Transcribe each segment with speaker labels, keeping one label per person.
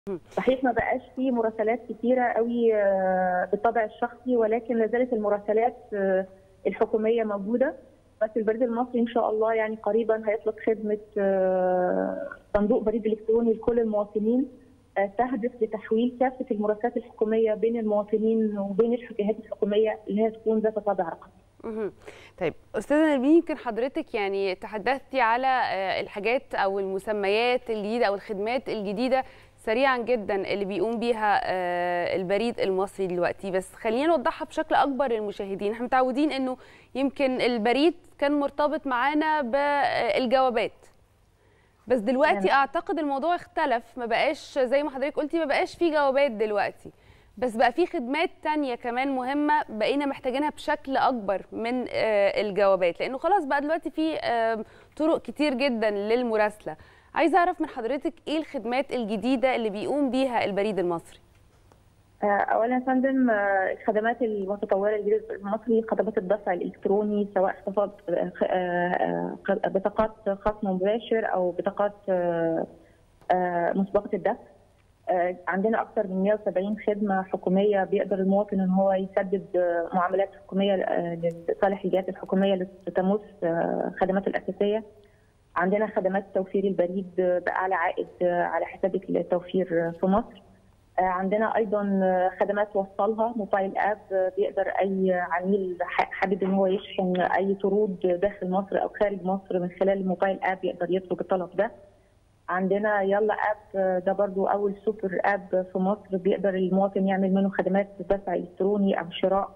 Speaker 1: صحيح ما بقاش في مراسلات كتيره قوي آه، بالطبع الشخصي ولكن لا زالت المراسلات آه، الحكوميه موجوده بس البريد المصري ان شاء الله يعني قريبا هيطلق خدمه آه، صندوق بريد الكتروني لكل المواطنين آه، تهدف لتحويل كافه المراسلات الحكوميه بين المواطنين وبين الجهات الحكوميه اللي هي تكون ذات طابع رقمي.
Speaker 2: مهم. طيب استاذه نرمين يمكن حضرتك يعني تحدثتي على آه، الحاجات او المسميات الجديده او الخدمات الجديده سريعا جدا اللي بيقوم بيها آه، البريد المصري دلوقتي بس خلينا نوضحها بشكل اكبر للمشاهدين احنا متعودين انه يمكن البريد كان مرتبط معانا بالجوابات بس دلوقتي
Speaker 1: يعني-
Speaker 2: اعتقد الموضوع اختلف ما بقاش زي ما حضرتك قلتي ما بقاش في جوابات دلوقتي بس بقى في خدمات تانية كمان مهمة بقينا محتاجينها بشكل أكبر من آه، الجوابات لأنه خلاص بقى دلوقتي في آه، طرق كتير جدا للمراسلة عايزة أعرف من حضرتك إيه الخدمات الجديدة اللي بيقوم بيها البريد المصري
Speaker 1: آه، اولا يا فندم آه، الخدمات المتطوره الجديده في المصري خدمات الدفع الالكتروني سواء خطاب آه، آه، آه، بطاقات خصم مباشر او بطاقات آه، آه، مسبقه الدفع آه، عندنا اكثر من 170 خدمه حكوميه بيقدر المواطن ان هو يسدد آه، معاملات حكوميه آه، لصالح الجهات الحكوميه اللي تمس آه، خدماته الاساسيه عندنا خدمات توفير البريد آه، باعلى عائد آه، على حساب التوفير آه، في مصر آه، عندنا ايضا آه، خدمات وصلها موبايل اب آه، بيقدر اي عميل ح- حابب ان هو يشحن اي طرود داخل مصر او خارج مصر من خلال الموبايل اب يقدر يطلب الطلب ده عندنا يلا اب آه، ده برضو اول سوبر اب في مصر بيقدر المواطن يعمل منه خدمات دفع الكتروني او شراء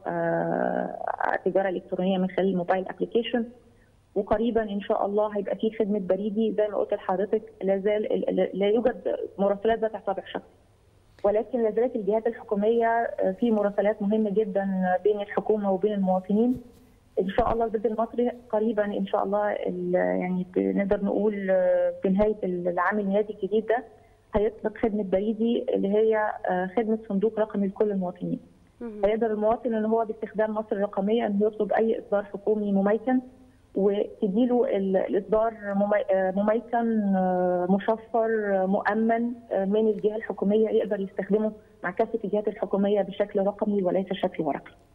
Speaker 1: آه، تجاره الكترونيه من خلال الموبايل ابلكيشن وقريبا ان شاء الله هيبقى في خدمه بريدي زي ما قلت لحضرتك لا زال لا يوجد مراسلات ذات طابع شخصي ولكن لا زالت الجهات الحكوميه آه، في مراسلات مهمه جدا بين الحكومه وبين المواطنين ان شاء الله البريد المصري قريبا ان شاء الله ال- يعني نقدر نقول آه، بنهايه العام الميلادي الجديد ده هيطلق خدمه بريدي اللي هي آه، خدمه صندوق رقمي لكل المواطنين.
Speaker 2: مهم.
Speaker 1: هيقدر المواطن ان هو باستخدام مصر الرقميه انه يطلب اي اصدار حكومي مميكن وتديله ال- الاصدار ممي- آه، مميكن آه، مشفر آه، مؤمن آه، من الجهه الحكوميه يقدر يستخدمه مع كافه الجهات الحكوميه بشكل رقمي وليس شكل ورقي.